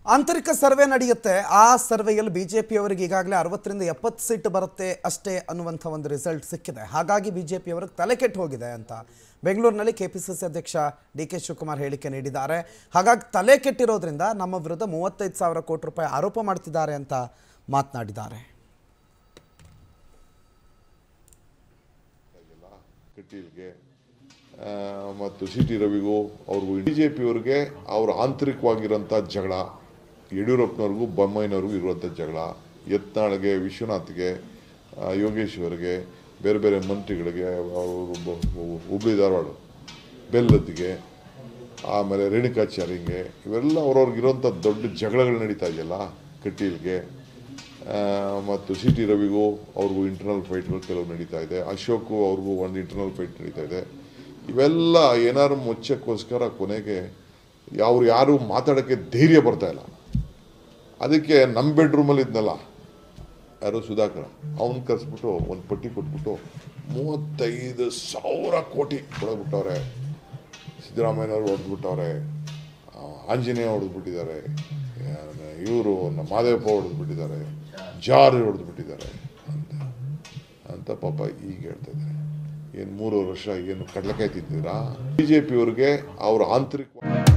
ಆಂತರಿಕ ಸರ್ವೆ ನಡೆಯುತ್ತೆ ಆ ಸರ್ವೆಯಲ್ಲಿ ಬಿಜೆಪಿಯವರಿಗೆ ಈಗಾಗಲೇ ಅರವತ್ತರಿಂದ ಎಪ್ಪತ್ತು ಸೀಟ್ ಬರುತ್ತೆ ಅಷ್ಟೇ ಅನ್ನುವಂಥ ಒಂದು ರಿಸಲ್ಟ್ ಸಿಕ್ಕಿದೆ ಹಾಗಾಗಿ ಬಿಜೆಪಿಯವ್ರಿಗೆ ತಲೆ ಕೆಟ್ಟು ಹೋಗಿದೆ ಅಂತ ಬೆಂಗಳೂರಿನಲ್ಲಿ ಕೆಪಿಸಿಸಿ ಅಧ್ಯಕ್ಷ ಡಿ ಕೆ ಶಿವಕುಮಾರ್ ಹೇಳಿಕೆ ನೀಡಿದ್ದಾರೆ ಹಾಗಾಗಿ ತಲೆ ಕೆಟ್ಟಿರೋದ್ರಿಂದ ನಮ್ಮ ವಿರುದ್ಧ ಮೂವತ್ತೈದು ಸಾವಿರ ಕೋಟಿ ರೂಪಾಯಿ ಆರೋಪ ಮಾಡ್ತಿದ್ದಾರೆ ಅಂತ ಮಾತನಾಡಿದ್ದಾರೆ ಕಟೀಲ್ಗೆ ಆ, ಮತ್ತು ಸಿ ಟಿ ರವಿಗೂ ಅವ್ರಿಗೂ ಬಿ ಜೆ ಪಿಯವ್ರಿಗೆ ಅವ್ರ ಆಂತರಿಕವಾಗಿರೋಂಥ ಜಗಳ ಯಡಿಯೂರಪ್ಪನವ್ರಿಗೂ ಬೊಮ್ಮಾಯಿನವ್ರಿಗೂ ಇರುವಂಥ ಜಗಳ ಯತ್ನಾಳ್ಗೆ ವಿಶ್ವನಾಥ್ಗೆ ಆ, ಯೋಗೇಶ್ ಅವರಿಗೆ ಬೇರೆ ಬೇರೆ ಮಂತ್ರಿಗಳಿಗೆ ಅವರು ಬ- ಹುಬ್ಳಿ ಧಾರವಾಡ ಬೆಲ್ಲದ್ದಿಗೆ ಆಮೇಲೆ ರೇಣುಕಾಚಾರ್ಯಂಗೆ ಇವೆಲ್ಲ ಅವ್ರವ್ರಿಗಿರೋಂಥ ದೊಡ್ಡ ಜಗಳಗಳು ನಡೀತಾ ಇದೆಯಲ್ಲ ಕಟೀಲ್ಗೆ ಆ, ಮತ್ತು ಸಿ ಟಿ ರವಿಗೂ ಅವ್ರಿಗೂ ಇಂಟರ್ನಲ್ ಫೈಟ್ಗಳು ಕೆಲವು ನಡೀತಾ ಇದೆ ಅಶೋಕು ಅವ್ರಿಗೂ ಒಂದು ಇಂಟರ್ನಲ್ ಫೈಟ್ ನಡೀತಾ ಇದೆ ಇವೆಲ್ಲ ಏನಾದ್ರು ಮುಚ್ಚಕ್ಕೋಸ್ಕರ ಕೊನೆಗೆ ಅವ್ರು ಯಾರು ಮಾತಾಡೋಕ್ಕೆ ಧೈರ್ಯ ಬರ್ತಾ ಇಲ್ಲ ಅದಕ್ಕೆ ನಮ್ಮ ಬೆಡ್ರೂಮಲ್ಲಿ ಇದ್ನಲ್ಲ ಯಾರು ಸುಧಾಕರ ಅವನ್ ಕರೆಸ್ಬಿಟ್ಟು ಒಂದು ಪಟ್ಟಿ ಕೊಟ್ಬಿಟ್ಟು ಮೂವತ್ತೈದು ಸಾವಿರ ಕೋಟಿ ಕೊಡಬಿಟ್ಟವ್ರೆ ಸಿದ್ದರಾಮಯ್ಯನವರು ಹೊಡೆದ್ಬಿಟ್ಟವ್ರೆ ಆಂಜನೇಯ ಹೊಡೆದ್ಬಿಟ್ಟಿದ್ದಾರೆ ಇವರು ನಮ್ಮ ಮಾದೇವಪ್ಪ ಹೊಡೆದ್ಬಿಟ್ಟಿದ್ದಾರೆ ಜಾರ್ಜ್ ಹೊಡೆದ್ಬಿಟ್ಟಿದ್ದಾರೆ ಅಂತ ಅಂತ ಪಾಪ ಈಗ ಹೇಳ್ತಾ ಇದ್ದಾರೆ ಏನು ಮೂರುವರೆ ವರ್ಷ ಏನು ಕಡಲೆಕಾಯಿ ತಿಂತೀರಾ ಬಿ ಜೆ ಪಿಯವ್ರಿಗೆ ಅವ್ರ ಆಂತರಿಕ